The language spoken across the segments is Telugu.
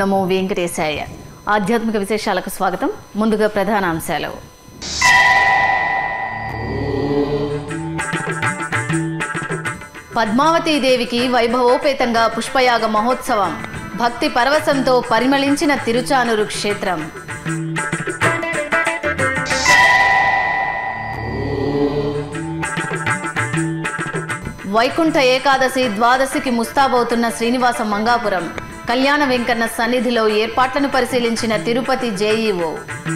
నమో వెంకటేశాయ ఆధ్యాత్మిక విశేషాలకు స్వాగతం ముందుగా ప్రధాన అంశాలు పద్మావతీ దేవికి వైభవోపేతంగా పుష్పయాగ మహోత్సవం భక్తి పరవశంతో పరిమళించిన తిరుచానూరు క్షేత్రం వైకుంఠ ఏకాదశి ద్వాదశికి ముస్తాబవుతున్న శ్రీనివాస మంగాపురం కళ్యాణ వెంకన్న సన్నిధిలో ఏర్పాట్లను పరిశీలించిన తిరుపతి జేఈఓ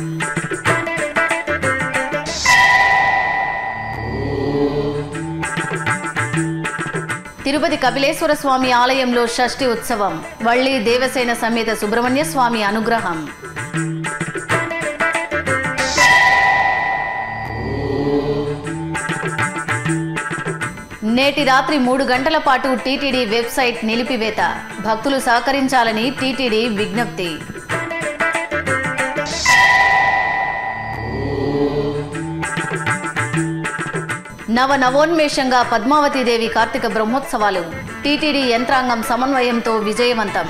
తిరుపతి కపిలేశ్వర స్వామి ఆలయంలో షష్ఠి ఉత్సవం వళ్ళీ దేవసేన సమేత సుబ్రహ్మణ్య స్వామి అనుగ్రహం నేటి రాత్రి మూడు గంటల పాటు టీటీడీ వెబ్సైట్ నిలిపివేత భక్తులు సహకరించాలని టీటీడీ విజ్ఞప్తి నవ నవోన్మేషంగా పద్మావతీదేవి కార్తీక బ్రహ్మోత్సవాలు టీటీడీ యంత్రాంగం సమన్వయంతో విజయవంతం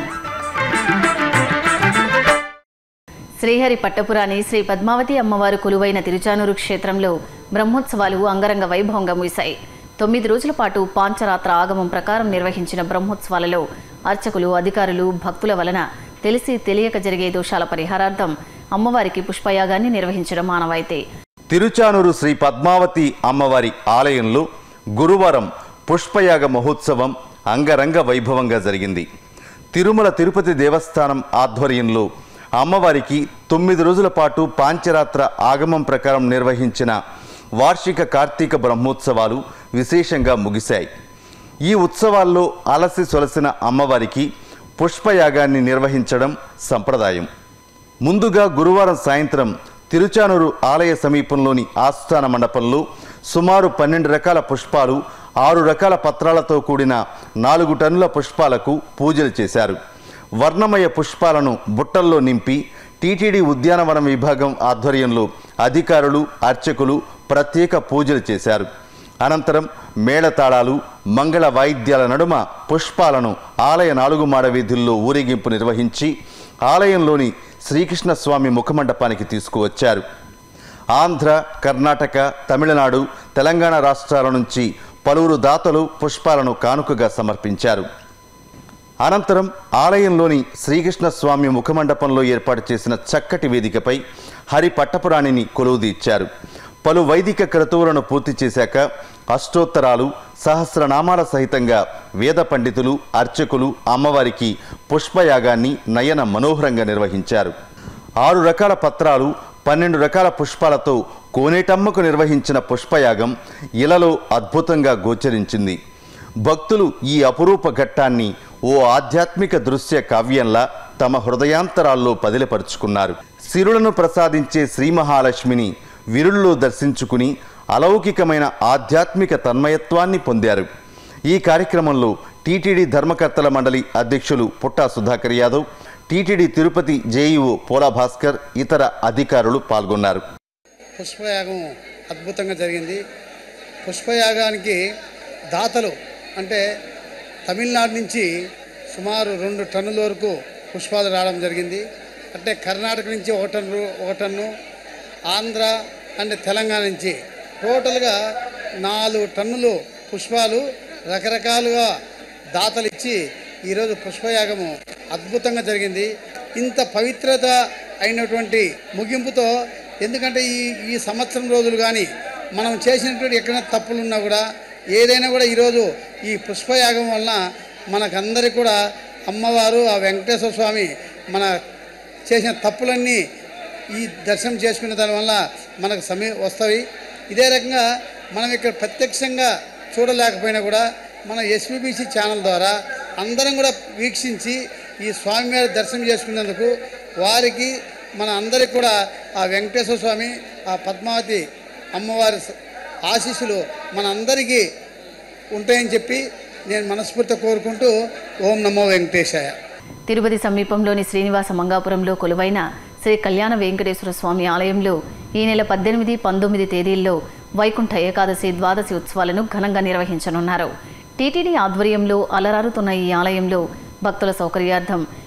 శ్రీహరి పట్టపురాణి శ్రీ పద్మావతి అమ్మవారు కొలువైన తిరుచానూరు క్షేత్రంలో బ్రహ్మోత్సవాలు అంగరంగ వైభవంగా ముగిశాయి తొమ్మిది రోజుల పాటు పాంచరాత్ర ఆగమం ప్రకారం నిర్వహించిన బ్రహ్మోత్సవాలలో అర్చకులు అధికారులు భక్తుల వలన తెలిసి తెలియక జరిగే దోషాల పరిహారార్థం అమ్మవారికి పుష్పయాగాన్ని నిర్వహించడం ఆనవాయితీ తిరుచానూరు శ్రీ పద్మావతి అమ్మవారి ఆలయంలో గురువారం పుష్పయాగ మహోత్సవం అంగరంగ వైభవంగా జరిగింది తిరుమల తిరుపతి దేవస్థానం ఆధ్వర్యంలో అమ్మవారికి తొమ్మిది రోజుల పాటు పాంచరాత్ర ఆగమం ప్రకారం నిర్వహించిన వార్షిక కార్తీక బ్రహ్మోత్సవాలు విశేషంగా ముగిశాయి ఈ ఉత్సవాల్లో అలసి సొలసిన అమ్మవారికి పుష్పయాగాన్ని నిర్వహించడం సంప్రదాయం ముందుగా గురువారం సాయంత్రం తిరుచానూరు ఆలయ సమీపంలోని ఆస్థాన మండపంలో సుమారు పన్నెండు రకాల పుష్పాలు ఆరు రకాల పత్రాలతో కూడిన నాలుగు టన్నుల పుష్పాలకు పూజలు చేశారు వర్ణమయ పుష్పాలను బుట్టల్లో నింపి టీటీడీ ఉద్యానవనం విభాగం ఆధ్వర్యంలో అధికారులు అర్చకులు ప్రత్యేక పూజలు చేశారు అనంతరం మేళతాళాలు మంగళ వాయిద్యాల నడుమ పుష్పాలను ఆలయ నాలుగు మాడ వీధుల్లో ఊరేగింపు నిర్వహించి ఆలయంలోని శ్రీకృష్ణ స్వామి ముఖమండపానికి తీసుకువచ్చారు ఆంధ్ర కర్ణాటక తమిళనాడు తెలంగాణ రాష్ట్రాల నుంచి పలువురు దాతలు పుష్పాలను కానుకగా సమర్పించారు అనంతరం ఆలయంలోని శ్రీకృష్ణ స్వామి ముఖమండపంలో ఏర్పాటు చేసిన చక్కటి వేదికపై హరి పట్టపురాణిని కొలువుదీర్చారు పలు వైదిక క్రతువులను పూర్తి చేశాక అష్టోత్తరాలు సహస్రనామాల సహితంగా వేద పండితులు అర్చకులు అమ్మవారికి పుష్పయాగాన్ని నయన మనోహరంగా నిర్వహించారు ఆరు రకాల పత్రాలు పన్నెండు రకాల పుష్పాలతో కోనేటమ్మకు నిర్వహించిన పుష్పయాగం ఇలలో అద్భుతంగా గోచరించింది భక్తులు ఈ అపురూప ఘట్టాన్ని ఓ ఆధ్యాత్మిక దృశ్య కావ్యంలా తమ హృదయాంతరాల్లో పదిలపరుచుకున్నారు సిరులను ప్రసాదించే శ్రీ మహాలక్ష్మిని విరుల్లో దర్శించుకుని అలౌకికమైన ఆధ్యాత్మిక తన్మయత్వాన్ని పొందారు ఈ కార్యక్రమంలో టీటీడీ ధర్మకర్తల మండలి అధ్యక్షులు పుట్టా సుధాకర్ యాదవ్ టీటీడీ తిరుపతి జేఈఓ పోలా భాస్కర్ ఇతర అధికారులు పాల్గొన్నారు పుష్పయాగం అద్భుతంగా జరిగింది పుష్పయాగానికి దాతలు అంటే తమిళనాడు నుంచి సుమారు రెండు టన్నుల వరకు పుష్పాలు రావడం జరిగింది అంటే కర్ణాటక నుంచి ఒక టన్ను ఒక టన్ను ఆంధ్ర అండ్ తెలంగాణ నుంచి టోటల్గా నాలుగు టన్నులు పుష్పాలు రకరకాలుగా దాతలు ఇచ్చి ఈరోజు పుష్పయాగము అద్భుతంగా జరిగింది ఇంత పవిత్రత అయినటువంటి ముగింపుతో ఎందుకంటే ఈ ఈ సంవత్సరం రోజులు కానీ మనం చేసినటువంటి ఎక్కడైనా తప్పులు ఉన్నా కూడా ఏదైనా కూడా ఈరోజు ఈ పుష్పయాగం వలన మనకందరికి కూడా అమ్మవారు ఆ వెంకటేశ్వర స్వామి మన చేసిన తప్పులన్నీ ఈ దర్శనం చేసుకునే దానివల్ల మనకు సమీ వస్తాయి ఇదే రకంగా మనం ఇక్కడ ప్రత్యక్షంగా చూడలేకపోయినా కూడా మన ఎస్పీబీసీ ఛానల్ ద్వారా అందరం కూడా వీక్షించి ఈ స్వామి వారి దర్శనం చేసుకున్నందుకు వారికి మన అందరికి కూడా ఆ వెంకటేశ్వర స్వామి ఆ పద్మావతి అమ్మవారి స- ఆశీస్సులు మన అందరికీ ఉంటాయని చెప్పి నేను మనస్ఫూర్తిగా కోరుకుంటూ ఓం నమో వెంకటేశాయ తిరుపతి సమీపంలోని శ్రీనివాస మంగాపురంలో కొలువైన శ్రీ కళ్యాణ వెంకటేశ్వర స్వామి ఆలయంలో ఈ నెల పద్దెనిమిది పంతొమ్మిది తేదీల్లో వైకుంఠ ఏకాదశి ద్వాదశి ఉత్సవాలను ఘనంగా నిర్వహించనున్నారు టీటీడీ ఆధ్వర్యంలో అలరారుతున్న ఈ ఆలయంలో భక్తుల సౌకర్యార్థం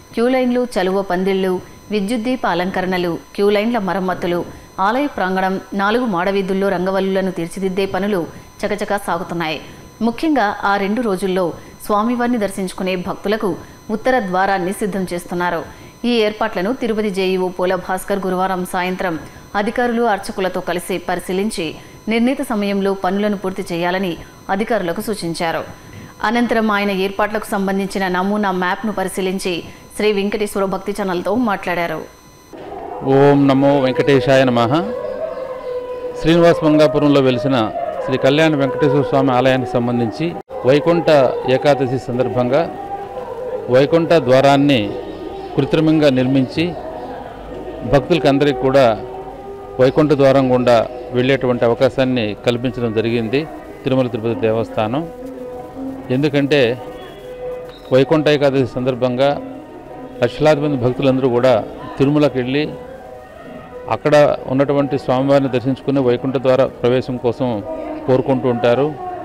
క్యూ లైన్లు చలువ పందిళ్లు విద్యుత్ దీప అలంకరణలు క్యూ లైన్ల మరమ్మతులు ఆలయ ప్రాంగణం నాలుగు మాడవీధుల్లో రంగవల్లులను తీర్చిదిద్దే పనులు చకచకా సాగుతున్నాయి ముఖ్యంగా ఆ రెండు రోజుల్లో స్వామివారిని దర్శించుకునే భక్తులకు ఉత్తర ద్వారాన్ని సిద్ధం చేస్తున్నారు ఈ ఏర్పాట్లను తిరుపతి జేఈఓ పోల భాస్కర్ గురువారం సాయంత్రం అధికారులు అర్చకులతో కలిసి పరిశీలించి నిర్ణీత సమయంలో పనులను పూర్తి చేయాలని అధికారులకు సూచించారు అనంతరం ఆయన ఏర్పాట్లకు సంబంధించిన నమూనా మ్యాప్ను పరిశీలించి శ్రీ వెంకటేశ్వర భక్తి ఛానల్తో మాట్లాడారు ఓం నమో వెంకటేశాయ నమ శ్రీనివాస్ మంగాపురంలో వెలిసిన శ్రీ కళ్యాణ వెంకటేశ్వర స్వామి ఆలయానికి సంబంధించి వైకుంఠ ఏకాదశి సందర్భంగా వైకుంఠ ద్వారాన్ని కృత్రిమంగా నిర్మించి భక్తులకి అందరికీ కూడా వైకుంఠ ద్వారం గుండా వెళ్ళేటువంటి అవకాశాన్ని కల్పించడం జరిగింది తిరుమల తిరుపతి దేవస్థానం ఎందుకంటే వైకుంఠ ఏకాదశి సందర్భంగా లక్షలాది మంది భక్తులందరూ కూడా తిరుమలకి వెళ్ళి అక్కడ ఉన్నటువంటి స్వామివారిని దర్శించుకుని వైకుంఠ ద్వార ప్రవేశం కోసం కోరుకుంటూ ఉంటారు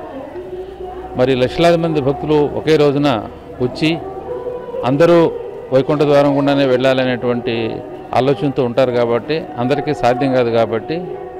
మరి లక్షలాది మంది భక్తులు ఒకే రోజున వచ్చి అందరూ వైకుంఠ ద్వారం గుండానే వెళ్ళాలనేటువంటి ఆలోచనతో ఉంటారు కాబట్టి అందరికీ సాధ్యం కాదు కాబట్టి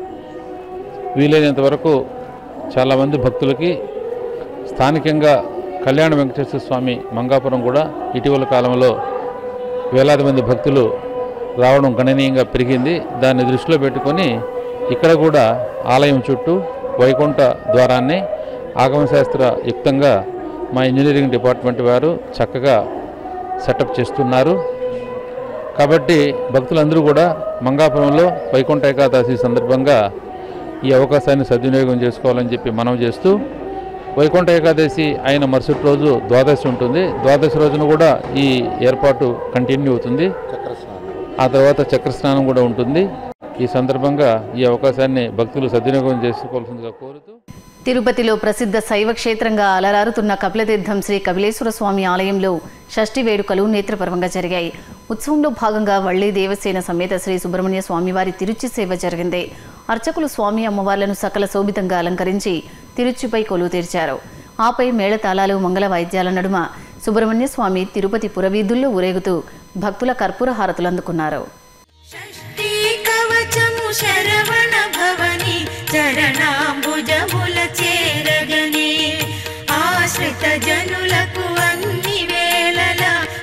వీలైనంత వరకు చాలామంది భక్తులకి స్థానికంగా కళ్యాణ వెంకటేశ్వర స్వామి మంగాపురం కూడా ఇటీవల కాలంలో వేలాది మంది భక్తులు రావడం గణనీయంగా పెరిగింది దాన్ని దృష్టిలో పెట్టుకొని ఇక్కడ కూడా ఆలయం చుట్టూ వైకుంఠ ద్వారాన్ని ఆగమశాస్త్ర యుక్తంగా మా ఇంజనీరింగ్ డిపార్ట్మెంట్ వారు చక్కగా సెటప్ చేస్తున్నారు కాబట్టి భక్తులందరూ కూడా మంగాపురంలో వైకుంఠ ఏకాదశి సందర్భంగా ఈ అవకాశాన్ని సద్వినియోగం చేసుకోవాలని చెప్పి మనం చేస్తూ వైకుంఠ ఏకాదశి అయిన మరుసటి రోజు ద్వాదశి ఉంటుంది ద్వాదశి రోజున కూడా ఈ ఏర్పాటు కంటిన్యూ అవుతుంది ఆ తర్వాత చక్రస్నానం కూడా ఉంటుంది ఈ సందర్భంగా ఈ అవకాశాన్ని భక్తులు సద్వినియోగం చేసుకోవాల్సిందిగా కోరుతూ తిరుపతిలో ప్రసిద్ధ శైవ క్షేత్రంగా అలరారుతున్న కపిలతీర్థం శ్రీ కపిలేశ్వర స్వామి ఆలయంలో షష్ఠి వేడుకలు నేత్రపర్వంగా జరిగాయి ఉత్సవంలో భాగంగా వళ్ళీ దేవసేన సమేత శ్రీ సుబ్రహ్మణ్య స్వామివారి తిరుచి సేవ జరిగింది అర్చకులు స్వామి అమ్మవార్లను సకల శోభితంగా అలంకరించి తిరుచిపై కొలువు తీర్చారు ఆపై మేళతాళాలు మంగళ వాయిద్యాల నడుమ సుబ్రహ్మణ్య స్వామి తిరుపతి పురవీధుల్లో ఊరేగుతూ భక్తుల కర్పూర హారతులు అందుకున్నారు షష్ఠీ కవచము శరవణ భవని చరణాంబుజముల చేరగనే ఆశ్రిత జనులకు అన్ని వేళల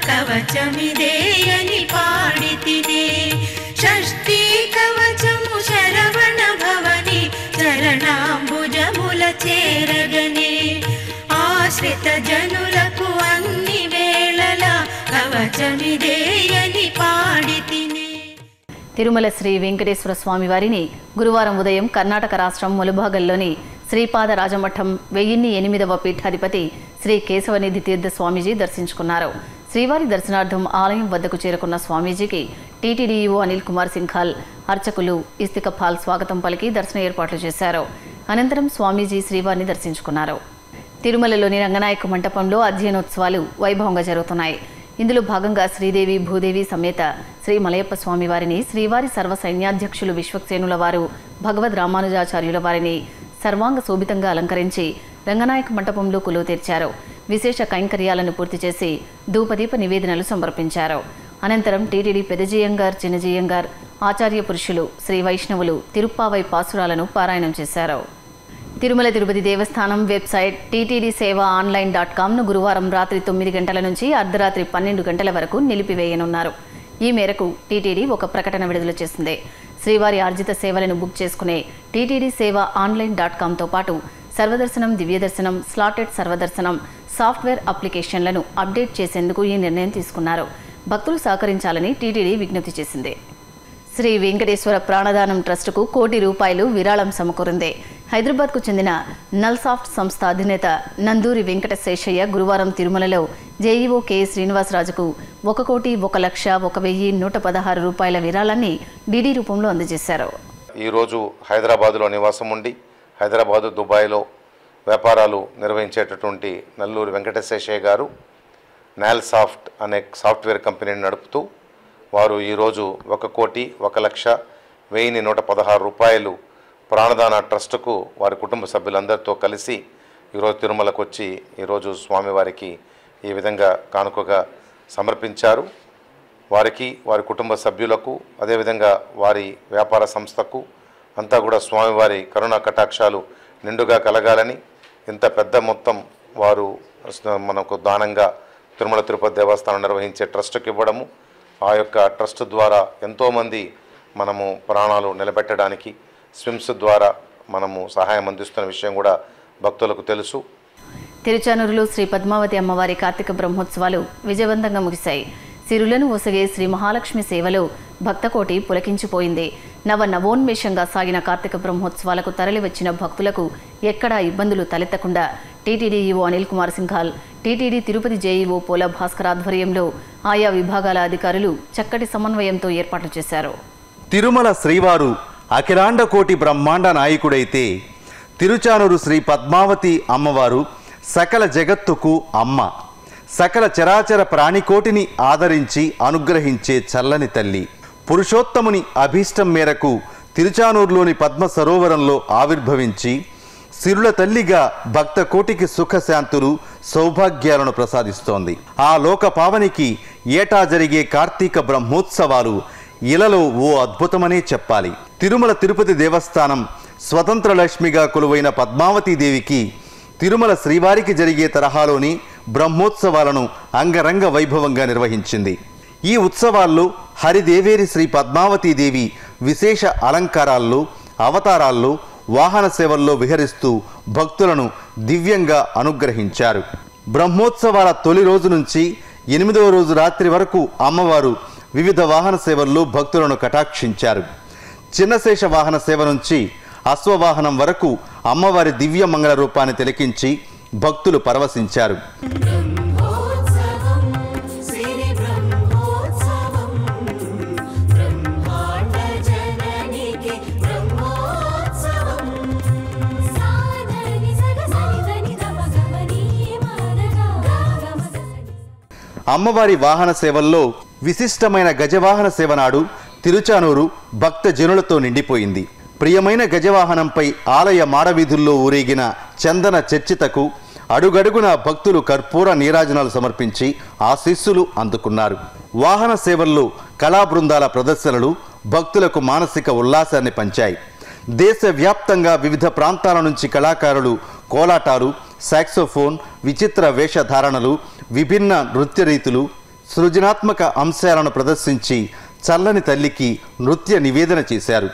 కవచమిదేయని పాడితినే షష్ఠీ కవచము శరవణ భవని చరణాంబుజముల చేరగనే ఆశ్రిత జనులకు అన్ని వేళల కవచమిదేయని పాడితినే తిరుమల శ్రీ వెంకటేశ్వర స్వామి వారిని గురువారం ఉదయం కర్ణాటక రాష్ట్రం ములుభాగల్లోని శ్రీపాద రాజమఠం వెయ్యిన్ని ఎనిమిదవ పీఠాధిపతి శ్రీ కేశవనిధి తీర్థ స్వామీజీ దర్శించుకున్నారు శ్రీవారి దర్శనార్థం ఆలయం వద్దకు చేరుకున్న స్వామీజీకి టీటీడీఈఓ అనిల్ కుమార్ సింఘాల్ అర్చకులు ఇస్తికఫాల్ స్వాగతం పలికి దర్శన ఏర్పాట్లు చేశారు అనంతరం స్వామీజీ శ్రీవారిని దర్శించుకున్నారు తిరుమలలోని రంగనాయక మంటపంలో అధ్యయనోత్సవాలు వైభవంగా జరుగుతున్నాయి ఇందులో భాగంగా శ్రీదేవి భూదేవి సమేత శ్రీ మలయప్ప స్వామి వారిని శ్రీవారి సర్వ సైన్యాధ్యక్షులు విశ్వక్సేనుల వారు భగవద్ రామానుజాచార్యుల వారిని సర్వాంగ శోభితంగా అలంకరించి రంగనాయక మంటపంలో కొలువు తీర్చారు విశేష కైంకర్యాలను పూర్తి చేసి ధూపదీప నివేదనలు సమర్పించారు అనంతరం టీటీడీ పెదజీయంగార్ చిన్నజీయంగార్ ఆచార్య పురుషులు శ్రీ వైష్ణవులు తిరుప్పావై పాసురాలను పారాయణం చేశారు Tirumala Tirupati Devasthanam website TTD Seva online dot కామ్ను గురువారం రాత్రి తొమ్మిది గంటల నుంచి అర్ధరాత్రి పన్నెండు గంటల వరకు నిలిపివేయనున్నారు ఈ మేరకు టీటీడీ ఒక ప్రకటన విడుదల చేసింది శ్రీవారి ఆర్జిత సేవలను బుక్ చేసుకునే టీటీడీ సేవ ఆన్లైన్ డాట్ కామ్తో పాటు సర్వదర్శనం దివ్యదర్శనం స్లాటెడ్ సర్వదర్శనం సాఫ్ట్వేర్ అప్లికేషన్లను అప్డేట్ చేసేందుకు ఈ నిర్ణయం తీసుకున్నారు భక్తులు సహకరించాలని టీటీడీ విజ్ఞప్తి చేసింది శ్రీ వెంకటేశ్వర ప్రాణదానం ట్రస్టుకు కోటి రూపాయలు విరాళం సమకూరింది హైదరాబాద్కు చెందిన నల్సాఫ్ట్ సంస్థ అధినేత నందూరి వెంకట శేషయ్య గురువారం తిరుమలలో జేఈఓ కె శ్రీనివాసరాజుకు ఒక కోటి ఒక లక్ష ఒక వెయ్యి నూట పదహారు రూపాయల విరాళాన్ని డీడీ రూపంలో అందజేశారు ఈరోజు హైదరాబాదులో నివాసం ఉండి హైదరాబాదు దుబాయ్లో వ్యాపారాలు నిర్వహించేటటువంటి నల్లూరి వెంకటశేషయ్య గారు నాల్సాఫ్ట్ అనే సాఫ్ట్వేర్ కంపెనీని నడుపుతూ వారు ఈరోజు ఒక కోటి ఒక లక్ష వెయ్యిని నూట పదహారు రూపాయలు ప్రాణదాన ట్రస్టుకు వారి కుటుంబ సభ్యులందరితో కలిసి ఈరోజు తిరుమలకు వచ్చి ఈరోజు స్వామివారికి ఈ విధంగా కానుకగా సమర్పించారు వారికి వారి కుటుంబ సభ్యులకు అదేవిధంగా వారి వ్యాపార సంస్థకు అంతా కూడా స్వామివారి కరుణా కటాక్షాలు నిండుగా కలగాలని ఇంత పెద్ద మొత్తం వారు స- మనకు దానంగా తిరుమల తిరుపతి దేవస్థానం నిర్వహించే ట్రస్ట్కి ఇవ్వడము ఆ యొక్క ట్రస్ట్ ద్వారా ఎంతోమంది మనము ప్రాణాలు నిలబెట్టడానికి స్విమ్స్ ద్వారా మనము సహాయం అందిస్తున్న విషయం కూడా భక్తులకు తెలుసు తిరుచానూరులో శ్రీ పద్మావతి అమ్మవారి కార్తీక బ్రహ్మోత్సవాలు విజయవంతంగా ముగిశాయి సిరులను ఒసగే శ్రీ మహాలక్ష్మి సేవలో భక్తకోటి పులకించిపోయింది నవ నవోన్మేషంగా సాగిన కార్తీక బ్రహ్మోత్సవాలకు తరలివచ్చిన భక్తులకు ఎక్కడా ఇబ్బందులు తలెత్తకుండా TTD EO Anil Kumar Singhal TTD Tirupati JEO Pola Bhaskar ఆధ్వర్యంలో ఆయా విభాగాల అధికారులు చక్కటి సమన్వయంతో ఏర్పాట్లు చేశారు తిరుమల శ్రీవారు అఖిలాండ కోటి బ్రహ్మాండ నాయకుడైతే తిరుచానూరు శ్రీ పద్మావతి అమ్మవారు సకల జగత్తుకు అమ్మ సకల చరాచర ప్రాణికోటిని ఆదరించి అనుగ్రహించే చల్లని తల్లి పురుషోత్తముని అభీష్టం మేరకు తిరుచానూరులోని పద్మ సరోవరంలో ఆవిర్భవించి సిరుల తల్లిగా భక్త కోటికి సుఖశాంతులు సౌభాగ్యాలను ప్రసాదిస్తోంది ఆ లోక పావనికి ఏటా జరిగే కార్తీక బ్రహ్మోత్సవాలు ఇలలో ఓ అద్భుతమనే చెప్పాలి తిరుమల తిరుపతి దేవస్థానం స్వతంత్ర లక్ష్మిగా కొలువైన పద్మావతీదేవికి తిరుమల శ్రీవారికి జరిగే తరహాలోని బ్రహ్మోత్సవాలను అంగరంగ వైభవంగా నిర్వహించింది ఈ ఉత్సవాల్లో హరిదేవేరి శ్రీ పద్మావతీదేవి విశేష అలంకారాల్లో అవతారాల్లో వాహన సేవల్లో విహరిస్తూ భక్తులను దివ్యంగా అనుగ్రహించారు బ్రహ్మోత్సవాల తొలి రోజు నుంచి ఎనిమిదవ రోజు రాత్రి వరకు అమ్మవారు వివిధ వాహన సేవల్లో భక్తులను కటాక్షించారు చిన్నశేష వాహన సేవ నుంచి అశ్వవాహనం వరకు అమ్మవారి దివ్య మంగళ రూపాన్ని తిలకించి భక్తులు పరవశించారు బ్రహ్మోత్సవం శ్రీ బ్రహ్మోత్సవం బ్రహ్మాండ జననికి బ్రహ్మోత్సవం సాధని సగ సని దమ గమని మాదగా గమ అమ్మవారి వాహన సేవల్లో విశిష్టమైన గజవాహన సేవ నాడు తిరుచానూరు భక్త జనులతో నిండిపోయింది ప్రియమైన గజవాహనంపై ఆలయ మాడవీధుల్లో ఊరేగిన చందన చర్చితకు అడుగడుగున భక్తులు కర్పూర నీరాజనాలు సమర్పించి ఆశీస్సులు అందుకున్నారు వాహన సేవల్లో కళా బృందాల ప్రదర్శనలు భక్తులకు మానసిక ఉల్లాసాన్ని పంచాయి దేశవ్యాప్తంగా వివిధ ప్రాంతాల నుంచి కళాకారులు కోలాటాలు సాక్సోఫోన్ విచిత్ర వేషధారణలు విభిన్న నృత్య రీతులు సృజనాత్మక అంశాలను ప్రదర్శించి చల్లని తల్లికి నృత్య నివేదన చేశారు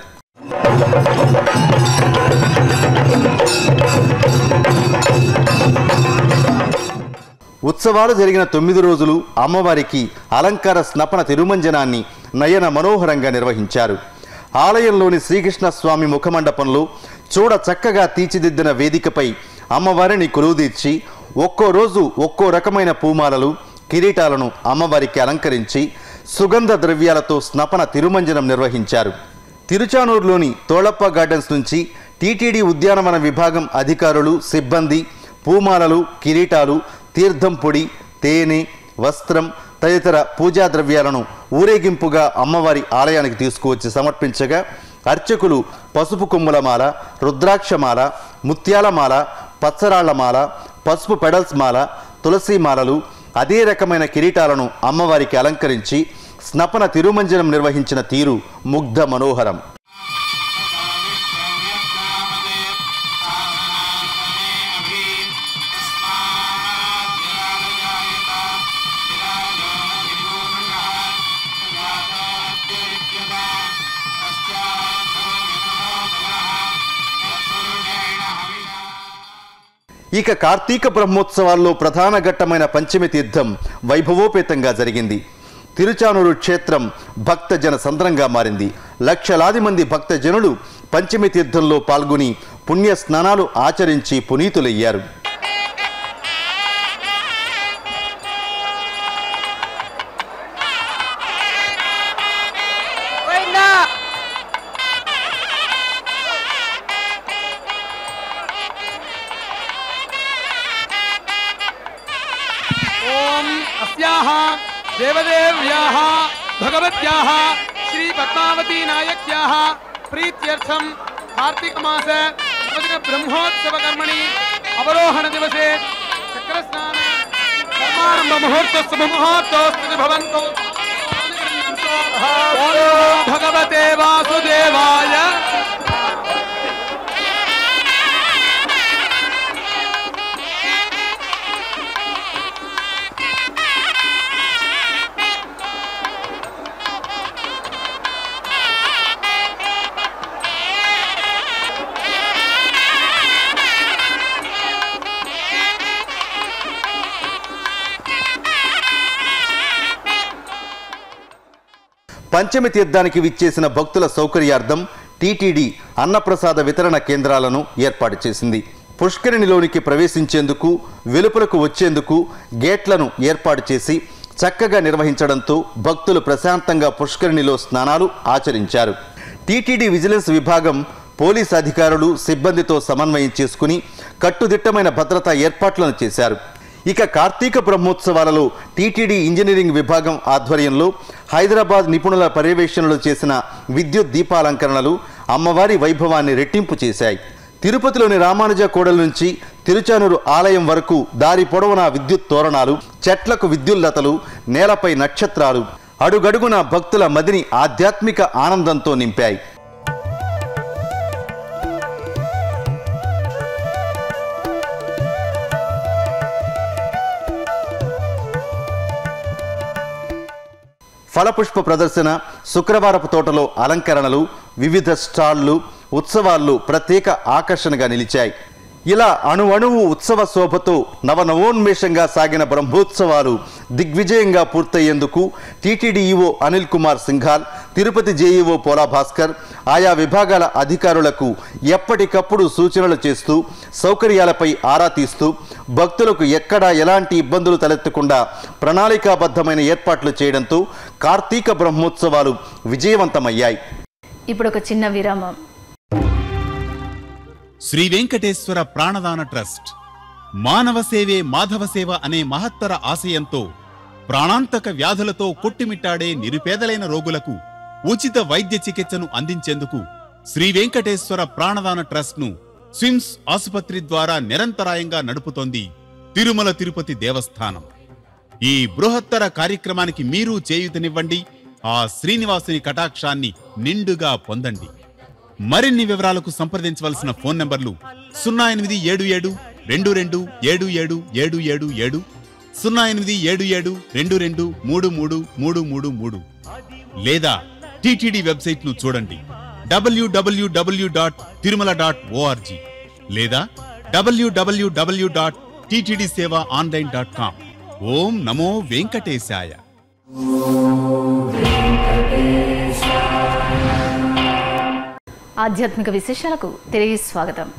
ఉత్సవాలు జరిగిన తొమ్మిది రోజులు అమ్మవారికి అలంకార స్నపన తిరుమంజనాన్ని నయన మనోహరంగా నిర్వహించారు ఆలయంలోని శ్రీకృష్ణ స్వామి ముఖమండపంలో చూడ చక్కగా తీర్చిదిద్దిన వేదికపై అమ్మవారిని కొలువుదీర్చి ఒక్కో రోజు ఒక్కో రకమైన పూమాలలు కిరీటాలను అమ్మవారికి అలంకరించి సుగంధ ద్రవ్యాలతో స్నపన తిరుమంజనం నిర్వహించారు తిరుచానూరులోని తోళప్ప గార్డెన్స్ నుంచి టీటీడీ ఉద్యానవన విభాగం అధికారులు సిబ్బంది పూమాలలు కిరీటాలు తీర్థం పొడి తేనె వస్త్రం తదితర పూజా ద్రవ్యాలను ఊరేగింపుగా అమ్మవారి ఆలయానికి తీసుకువచ్చి సమర్పించగా అర్చకులు పసుపు కొమ్ముల మాల రుద్రాక్షమాల ముత్యాలమాల పచ్చరాళ్లమాల పసుపు పెడల్స్ మాల తులసి మాలలు అదే రకమైన కిరీటాలను అమ్మవారికి అలంకరించి స్నపన తిరుమంజనం నిర్వహించిన తీరు ముగ్ధ మనోహరం ఇక కార్తీక బ్రహ్మోత్సవాల్లో ప్రధాన ఘట్టమైన పంచమి తీర్థం వైభవోపేతంగా జరిగింది తిరుచానూరు క్షేత్రం భక్తజన సంద్రంగా మారింది లక్షలాది మంది భక్తజనులు పంచమి తీర్థంలో పాల్గొని పుణ్య స్నానాలు ఆచరించి పునీతులయ్యారు ఓం అస్యాః దేవదేవ్యాः భగవత్యాः శ్రీ పద్మావతీ నాయక్యాः ప్రీత్యర్థం కార్తీక మాస ప్రతిదిన బ్రహ్మోత్సవ కర్మణి అవరోహణ దివసే చక్రస్నాన కర్మారంభ ముహూర్తస్సు ముహూర్తోస్తు భవంతు భగవతే వాసుదేవాయ పంచమి తీర్థానికి విచ్చేసిన భక్తుల సౌకర్యార్థం టీటీడీ అన్నప్రసాద వితరణ కేంద్రాలను ఏర్పాటు చేసింది పుష్కరిణిలోనికి ప్రవేశించేందుకు వెలుపలకు వచ్చేందుకు గేట్లను ఏర్పాటు చేసి చక్కగా నిర్వహించడంతో భక్తులు ప్రశాంతంగా పుష్కరిణిలో స్నానాలు ఆచరించారు టీటీడీ విజిలెన్స్ విభాగం పోలీస్ అధికారులు సిబ్బందితో సమన్వయం చేసుకుని కట్టుదిట్టమైన భద్రతా ఏర్పాట్లను చేశారు ఇక కార్తీక బ్రహ్మోత్సవాలలో టీటీడీ ఇంజనీరింగ్ విభాగం ఆధ్వర్యంలో హైదరాబాద్ నిపుణుల పర్యవేక్షణలో చేసిన విద్యుత్ దీపాలంకరణలు అమ్మవారి వైభవాన్ని రెట్టింపు చేశాయి తిరుపతిలోని రామానుజ కూడల నుంచి తిరుచానూరు ఆలయం వరకు దారి పొడవునా విద్యుత్ తోరణాలు చెట్లకు విద్యుల్లతలు నేలపై నక్షత్రాలు అడుగడుగున భక్తుల మదిని ఆధ్యాత్మిక ఆనందంతో నింపాయి ఫలపుష్ప ప్రదర్శన శుక్రవారపు తోటలో అలంకరణలు వివిధ స్టాళ్లు ఉత్సవాల్లో ప్రత్యేక ఆకర్షణగా నిలిచాయి ఇలా అణువణువు ఉత్సవ శోభతో నవనవోన్మేషంగా సాగిన బ్రహ్మోత్సవాలు దిగ్విజయంగా పూర్తయ్యేందుకు TTD EO Anil Kumar Singhal Tirupati JEO Pola Bhaskar ఆయా విభాగాల అధికారులకు ఎప్పటికప్పుడు సూచనలు చేస్తూ సౌకర్యాలపై ఆరా తీస్తూ భక్తులకు ఎక్కడా ఎలాంటి ఇబ్బందులు తలెత్తకుండా ప్రణాళికాబద్ధమైన ఏర్పాట్లు చేయడంతో కార్తీక బ్రహ్మోత్సవాలు విజయవంతమయ్యాయి ఇప్పుడు ఒక చిన్న విరామం శ్రీ వెంకటేశ్వర ప్రాణదాన ట్రస్ట్ మానవ సేవే మాధవ సేవ అనే మహత్తర ఆశయంతో ప్రాణాంతక వ్యాధులతో కొట్టుమిట్టాడే నిరుపేదలైన రోగులకు ఉచిత వైద్య చికిత్సను అందించేందుకు శ్రీ వెంకటేశ్వర ప్రాణదాన ట్రస్ట్ ను స్విమ్స్ ఆసుపత్రి ద్వారా నిరంతరాయంగా నడుపుతోంది తిరుమల తిరుపతి దేవస్థానం ఈ బృహత్తర కార్యక్రమానికి మీరు చేయూతనివ్వండి ఆ శ్రీనివాసుని కటాక్షాన్ని నిండుగా పొందండి మరిన్ని వివరాలకు సంప్రదించవలసిన ఫోన్ నంబర్లు సున్నా ఎనిమిది ఏడు ఏడు రెండు రెండు ఏడు ఏడు ఏడు ఏడు ఏడు సున్నా ఎనిమిది ఏడు ఏడు రెండు రెండు మూడు మూడు మూడు మూడు మూడు లేదా టిటిడి వెబ్సైట్ ను చూడండి W W W dot Tirumala dot O R G లేదా W W W dot TTD Seva online dot com ఓం నమో వెంకటేశాయ ఆధ్యాత్మిక విశేషాలకు తిరిగి స్వాగతం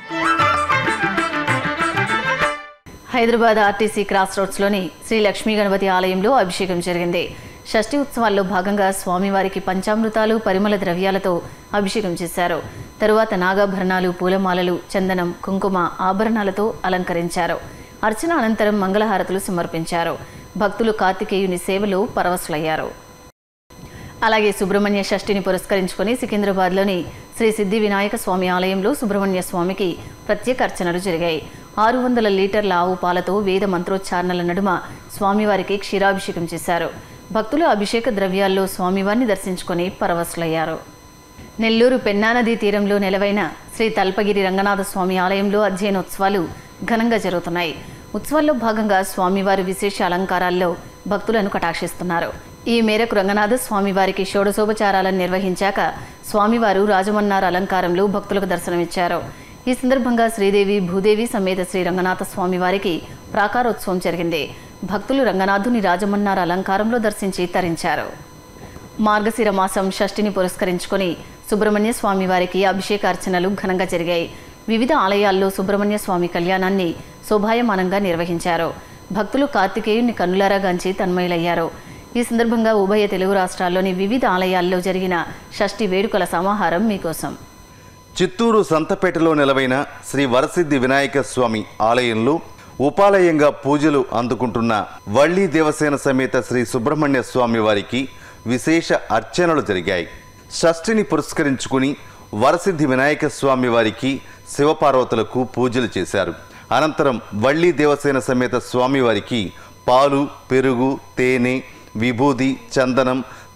హైదరాబాద్ ఆర్టీసీ క్రాస్ రోడ్స్లోని శ్రీ లక్ష్మీ గణపతి ఆలయంలో అభిషేకం జరిగింది షష్ఠి ఉత్సవాల్లో భాగంగా స్వామివారికి పంచామృతాలు పరిమళ ద్రవ్యాలతో అభిషేకం చేశారు తరువాత నాగాభరణాలు పూలమాలలు చందనం కుంకుమ ఆభరణాలతో అలంకరించారు అర్చన అనంతరం మంగళహారతులు సమర్పించారు భక్తులు కార్తికేయుని సేవలో పరవశులయ్యారు అలాగే సుబ్రహ్మణ్య షష్ఠిని పురస్కరించుకొని సికింద్రాబాద్లోని శ్రీ సిద్ధి వినాయక స్వామి ఆలయంలో సుబ్రహ్మణ్య స్వామికి ప్రత్యేక అర్చనలు జరిగాయి ఆరు వందల లీటర్ల ఆవు పాలతో వేద మంత్రోచ్చారణల నడుమ స్వామివారికి క్షీరాభిషేకం చేశారు భక్తులు అభిషేక ద్రవ్యాల్లో స్వామివారిని దర్శించుకొని పరవశులయ్యారు నెల్లూరు పెన్నా నదీ తీరంలో నెలవైన శ్రీ తల్పగిరి రంగనాథ స్వామి ఆలయంలో అధ్యయనోత్సవాలు ఘనంగా జరుగుతున్నాయి ఉత్సవాల్లో భాగంగా స్వామివారి విశేష అలంకారాల్లో భక్తులను కటాక్షిస్తున్నారు ఈ మేరకు రంగనాథ స్వామివారికి షోడశోపచారాలను నిర్వహించాక స్వామివారు రాజమన్నార్ అలంకారంలో భక్తులకు దర్శనమిచ్చారు ఈ సందర్భంగా శ్రీదేవి భూదేవి సమేత శ్రీ రంగనాథ స్వామివారికి ప్రాకారోత్సవం జరిగింది భక్తులు రంగనాథుని రాజమన్నార్ అలంకారంలో దర్శించి తరించారు మార్గశిర మాసం షష్ఠిని పురస్కరించుకొని సుబ్రహ్మణ్య స్వామి వారికి అభిషేక అర్చనలు ఘనంగా జరిగాయి వివిధ ఆలయాల్లో సుబ్రహ్మణ్య స్వామి కళ్యాణాన్ని శోభాయమానంగా నిర్వహించారు భక్తులు కార్తికేయుని కన్నులారా గాంచి తన్మయులయ్యారు ఈ సందర్భంగా ఉభయ తెలుగు రాష్ట్రాల్లోని వివిధ ఆలయాల్లో జరిగిన షష్ఠి వేడుకల సమాహారం మీకోసం చిత్తూరు సంతపేటలో నెలవైన శ్రీ వరసిద్ధి వినాయక స్వామి ఆలయంలో ఉపాలయంగా పూజలు అందుకుంటున్న వళ్ళీ దేవసేన సమేత శ్రీ సుబ్రహ్మణ్య స్వామి వారికి విశేష అర్చనలు జరిగాయి షష్ఠిని పురస్కరించుకుని వరసిద్ధి వినాయక స్వామి వారికి శివపార్వతులకు పూజలు చేశారు అనంతరం వళ్ళీ దేవసేన సమేత స్వామివారికి పాలు పెరుగు తేనె విభూది చందనం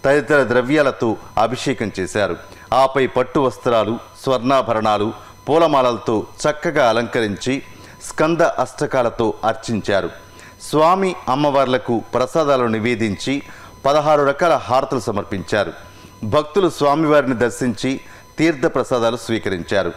తదితర ద్రవ్యాలతో అభిషేకం చేశారు ఆపై పట్టు వస్త్రాలు స్వర్ణాభరణాలు పూలమాలలతో చక్కగా అలంకరించి స్కంద అష్టకాలతో అర్చించారు స్వామి అమ్మవార్లకు ప్రసాదాలు నివేదించి పదహారు రకాల హారతులు సమర్పించారు భక్తులు స్వామివారిని దర్శించి తీర్థ ప్రసాదాలు స్వీకరించారు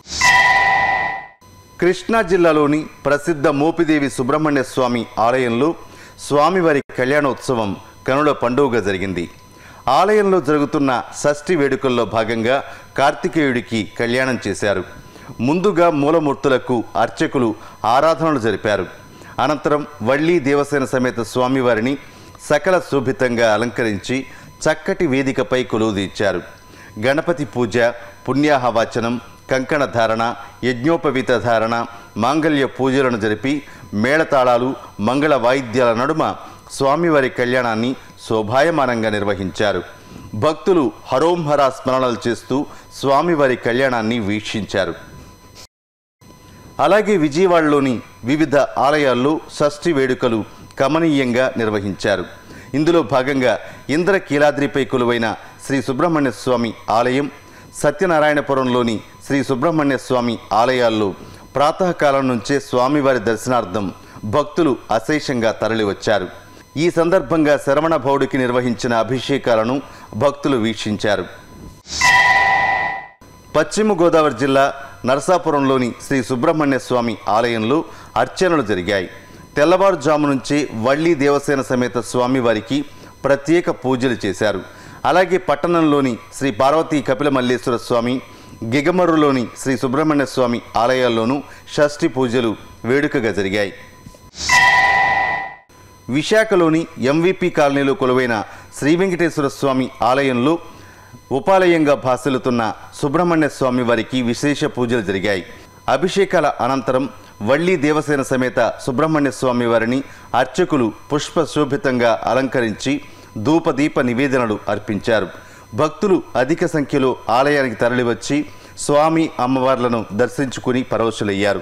కృష్ణా జిల్లాలోని ప్రసిద్ధ మోపిదేవి సుబ్రహ్మణ్య స్వామి ఆలయంలో స్వామివారి కళ్యాణోత్సవం కనుల పండుగగా జరిగింది ఆలయంలో జరుగుతున్న షష్ఠి వేడుకల్లో భాగంగా కార్తికేయుడికి కళ్యాణం చేశారు ముందుగా మూలమూర్తులకు అర్చకులు ఆరాధనలు జరిపారు అనంతరం వళ్ళీ దేవసేన సమేత స్వామివారిని సకల శోభితంగా అలంకరించి చక్కటి వేదికపై కొలువుదీర్చారు గణపతి పూజ పుణ్యాహవాచనం కంకణ ధారణ యజ్ఞోపవీత ధారణ మాంగళ్య పూజలను జరిపి మేళతాళాలు మంగళ వాయిద్యాల నడుమ స్వామివారి కళ్యాణాన్ని శోభాయమానంగా నిర్వహించారు భక్తులు హరోంహరా స్మరణలు చేస్తూ స్వామివారి కళ్యాణాన్ని వీక్షించారు అలాగే విజయవాడలోని వివిధ ఆలయాల్లో షష్ఠి వేడుకలు కమనీయంగా నిర్వహించారు ఇందులో భాగంగా ఇంద్రకీలాద్రిపై కొలువైన శ్రీ సుబ్రహ్మణ్య స్వామి ఆలయం సత్యనారాయణపురంలోని శ్రీ సుబ్రహ్మణ్య స్వామి ఆలయాల్లో ప్రాతకాలం నుంచే స్వామివారి దర్శనార్థం భక్తులు అశేషంగా తరలివచ్చారు ఈ సందర్భంగా శరవణ భౌడికి నిర్వహించిన అభిషేకాలను భక్తులు వీక్షించారు పశ్చిమ గోదావరి జిల్లా నరసాపురంలోని శ్రీ సుబ్రహ్మణ్య స్వామి ఆలయంలో అర్చనలు జరిగాయి తెల్లవారుజాము నుంచే వళ్ళీ దేవసేన సమేత స్వామివారికి ప్రత్యేక పూజలు చేశారు అలాగే పట్టణంలోని శ్రీ పార్వతీ కపిల మల్లేశ్వర స్వామి గిగమర్రులోని శ్రీ సుబ్రహ్మణ్య స్వామి ఆలయాల్లోనూ షష్ఠి పూజలు వేడుకగా జరిగాయి విశాఖలోని ఎంవిపి కాలనీలో కొలువైన శ్రీ వెంకటేశ్వర స్వామి ఆలయంలో ఉపాలయంగా భాసిల్లుతున్న సుబ్రహ్మణ్య స్వామి వారికి విశేష పూజలు జరిగాయి అభిషేకాల అనంతరం వళ్ళీ దేవసేన సమేత సుబ్రహ్మణ్య స్వామి వారిని అర్చకులు పుష్ప శోభితంగా అలంకరించి ధూపదీప నివేదనలు అర్పించారు భక్తులు అధిక సంఖ్యలో ఆలయానికి తరలివచ్చి స్వామి అమ్మవార్లను దర్శించుకుని పరవశులయ్యారు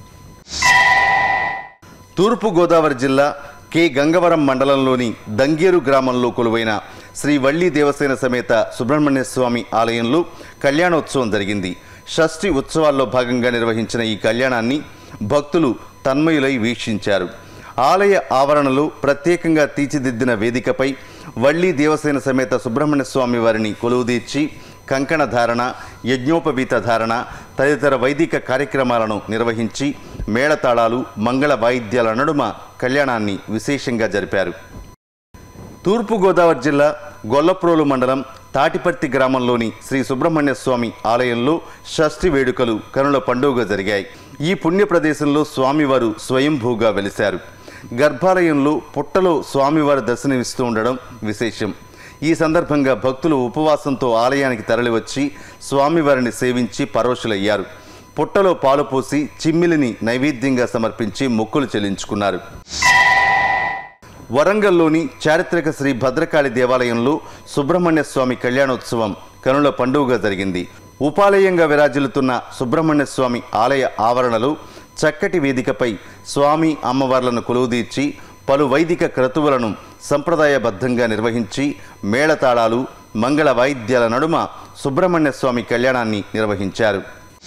తూర్పు గోదావరి జిల్లా కె గంగవరం మండలంలోని దంగేరు గ్రామంలో కొలువైన శ్రీ వళ్ళీ దేవసేన సమేత సుబ్రహ్మణ్య స్వామి ఆలయంలో కళ్యాణోత్సవం జరిగింది షష్ఠి ఉత్సవాల్లో భాగంగా నిర్వహించిన ఈ కళ్యాణాన్ని భక్తులు తన్మయులై వీక్షించారు ఆలయ ఆవరణలో ప్రత్యేకంగా తీర్చిదిద్దిన వేదికపై వళ్ళీ దేవసేన సమేత సుబ్రహ్మణ్య స్వామి వారిని కొలువుదీర్చి కంకణ ధారణ యజ్ఞోపవీత ధారణ తదితర వైదిక కార్యక్రమాలను నిర్వహించి మేళతాళాలు మంగళ వాయిద్యాల నడుమ కళ్యాణాన్ని విశేషంగా జరిపారు తూర్పుగోదావరి జిల్లా గొల్లప్రోలు మండలం తాటిపర్తి గ్రామంలోని శ్రీ సుబ్రహ్మణ్య స్వామి ఆలయంలో షష్ఠి వేడుకలు కనుల పండుగ జరిగాయి ఈ పుణ్య ప్రదేశంలో స్వామివారు స్వయంభూగా వెలిశారు గర్భాలయంలో పుట్టలో స్వామివారు దర్శనమిస్తూ ఉండడం విశేషం ఈ సందర్భంగా భక్తులు ఉపవాసంతో ఆలయానికి తరలివచ్చి స్వామివారిని సేవించి పరోషులయ్యారు పుట్టలో పాలు పోసి చిమ్మిలిని నైవేద్యంగా సమర్పించి మొక్కులు చెల్లించుకున్నారు వరంగల్లోని చారిత్రక శ్రీ భద్రకాళి దేవాలయంలో సుబ్రహ్మణ్య స్వామి కళ్యాణోత్సవం కనుల పండుగగా జరిగింది ఉపాలయంగా విరాజిల్లుతున్న సుబ్రహ్మణ్య స్వామి ఆలయ ఆవరణలో చక్కటి వేదికపై స్వామి అమ్మవార్లను కొలువుదీర్చి పలు వైదిక క్రతువులను సంప్రదాయబద్ధంగా నిర్వహించి మేళతాళాలు మంగళ వాయిద్యాల నడుమ సుబ్రహ్మణ్య స్వామి కళ్యాణాన్ని నిర్వహించారు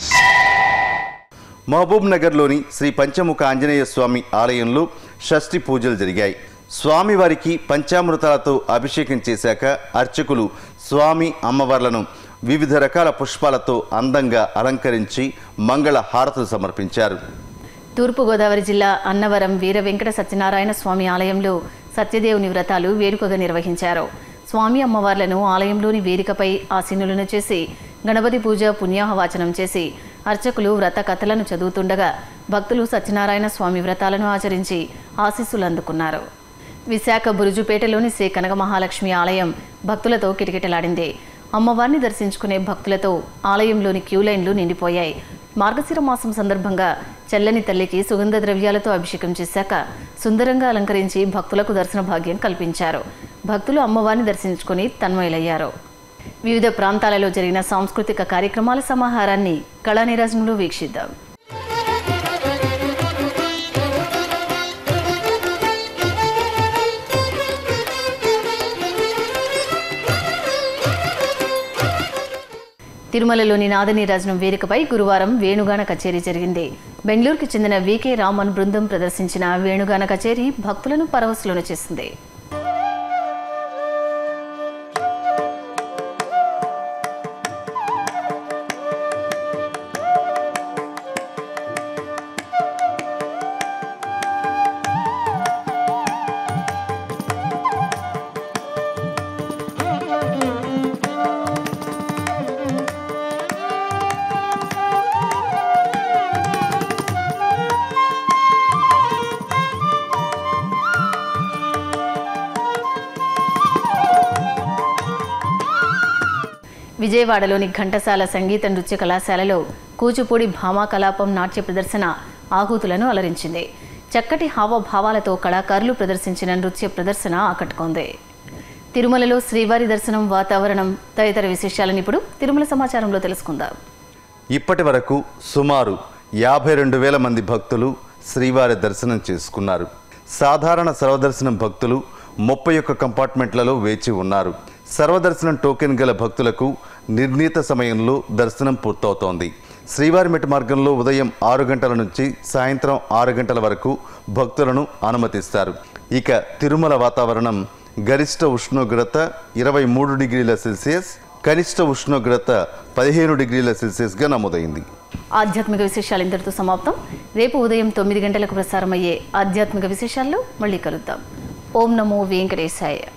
మహబూబ్ నగర్లోని శ్రీ పంచముఖ ఆంజనేయ స్వామి ఆలయంలో షష్ఠి పూజలు జరిగాయి స్వామివారికి పంచామృతాలతో అభిషేకం చేశాక అర్చకులు స్వామి అమ్మవార్లను వివిధ రకాల పుష్పాలతో అందంగా అలంకరించి మంగళ హారతులు సమర్పించారు తూర్పుగోదావరి జిల్లా అన్నవరం వీర వెంకట సత్యనారాయణ స్వామి ఆలయంలో సత్యదేవుని వ్రతాలు వేడుకగా నిర్వహించారు స్వామి అమ్మవార్లను ఆలయంలోని వేదికపై ఆసీనులను చేసి గణపతి పూజ పుణ్యాహవాచనం చేసి అర్చకులు వ్రత కథలను చదువుతుండగా భక్తులు సత్యనారాయణ స్వామి వ్రతాలను ఆచరించి ఆశీస్సులు అందుకున్నారు విశాఖ బురుజుపేటలోని శ్రీ కనక మహాలక్ష్మి ఆలయం భక్తులతో కిటకిటలాడింది అమ్మవారిని దర్శించుకునే భక్తులతో ఆలయంలోని క్యూ లైన్లు నిండిపోయాయి మార్గశిర మాసం సందర్భంగా చెల్లని తల్లికి సుగంధ ద్రవ్యాలతో అభిషేకం చేశాక సుందరంగా అలంకరించి భక్తులకు దర్శన భాగ్యం కల్పించారు భక్తులు అమ్మవారిని దర్శించుకుని తన్మయులయ్యారు వివిధ ప్రాంతాలలో జరిగిన సాంస్కృతిక కార్యక్రమాల సమాహారాన్ని కళానిరాజనంలో వీక్షిద్దాం Thank you. తిరుమలలోని నాదనీరాజనం వేదికపై గురువారం వేణుగాన కచేరీ జరిగింది బెంగళూరుకు చెందిన వికే రామన్ బృందం ప్రదర్శించిన వేణుగాన కచేరీ భక్తులను పరవశులను చేసింది విజయవాడలోని ఘంటసాల సంగీత నృత్య కళాశాలలో కూచిపూడి భామా కలాపం నాట్య ప్రదర్శన ఆహూతులను అలరించింది చక్కటి హావభావాలతో కళాకారులు ప్రదర్శించిన నృత్య ప్రదర్శన ఆకట్టుకుంది తిరుమలలో శ్రీవారి దర్శనం వాతావరణం తదితర విశేషాలను ఇప్పుడు తిరుమల సమాచారంలో తెలుసుకుందాం ఇప్పటి వరకు సుమారు యాభై రెండు వేల మంది భక్తులు శ్రీవారి దర్శనం చేసుకున్నారు సాధారణ సర్వదర్శనం భక్తులు ముప్పై ఒక్క కంపార్ట్మెంట్లలో వేచి ఉన్నారు సర్వదర్శనం టోకెన్ గల భక్తులకు నిర్ణీత సమయంలో దర్శనం పూర్తవుతోంది శ్రీవారి మెట్టు మార్గంలో ఉదయం ఆరు గంటల నుంచి సాయంత్రం ఆరు గంటల వరకు భక్తులను అనుమతిస్తారు ఇక తిరుమల వాతావరణం గరిష్ట ఉష్ణోగ్రత ఇరవై మూడు డిగ్రీల సెల్సియస్ కనిష్ట ఉష్ణోగ్రత పదిహేను డిగ్రీల సెల్సియస్గా నమోదైంది ఆధ్యాత్మిక విశేషాలు ఇంతటితో సమాప్తం రేపు ఉదయం తొమ్మిది గంటలకు ప్రసారమయ్యే ఆధ్యాత్మిక విశేషాల్లో మళ్ళీ కలుద్దాం ఓం నమో వెంకటేశాయ